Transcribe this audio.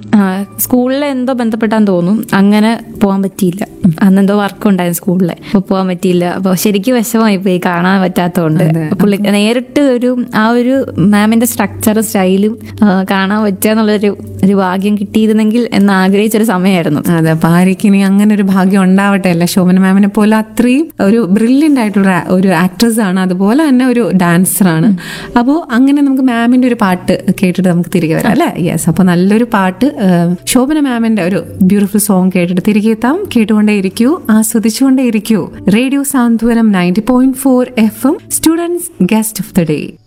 സ്കൂളിലെ എന്തോ ബന്ധപ്പെട്ടാന്ന് തോന്നും അങ്ങനെ പോകാൻ പറ്റിയില്ല അന്ന് എന്തോ വർക്ക് ഉണ്ടായിരുന്നു സ്കൂളിലെ അപ്പൊ പോകാൻ പറ്റിയില്ല അപ്പൊ ശരിക്കും വിഷമമായി പോയി കാണാൻ പറ്റാത്തതുകൊണ്ട് പുള്ളി നേരിട്ട് ഒരു ആ ഒരു മാമിന്റെ സ്ട്രക്ചറും സ്റ്റൈലും കാണാൻ പറ്റുക എന്നുള്ളൊരു ഒരു ഭാഗ്യം കിട്ടിയിരുന്നെങ്കിൽ എന്ന് ആഗ്രഹിച്ചൊരു സമയമായിരുന്നു അതെ അപ്പൊ ആര്യക്ക് ഇനി അങ്ങനെ ഒരു ഭാഗ്യം ഉണ്ടാവട്ടെ അല്ല ശോഭന മാമിനെ പോലെ അത്രയും ഒരു ബ്രില്യൻ്റ് ആയിട്ടുള്ള ഒരു ആക്ട്രസ് ആണ് അതുപോലെ തന്നെ ഒരു ഡാൻസർ ആണ് അപ്പോൾ അങ്ങനെ നമുക്ക് മാമിന്റെ ഒരു പാട്ട് കേട്ടിട്ട് നമുക്ക് തിരികെ വരാം അല്ലേ യെസ് അപ്പോൾ നല്ലൊരു പാട്ട് ആ, ശോഭന മാമിന്റെ ഒരു ബ്യൂട്ടിഫുൾ സോങ് കേട്ടിട്ട് തിരികെ എത്താം കേട്ടുകൊണ്ടേ ഇരിക്കൂ ആസ്വദിച്ചുകൊണ്ടേ ഇരിക്കൂ radio Santhwanam ninety point four F M students guest of the day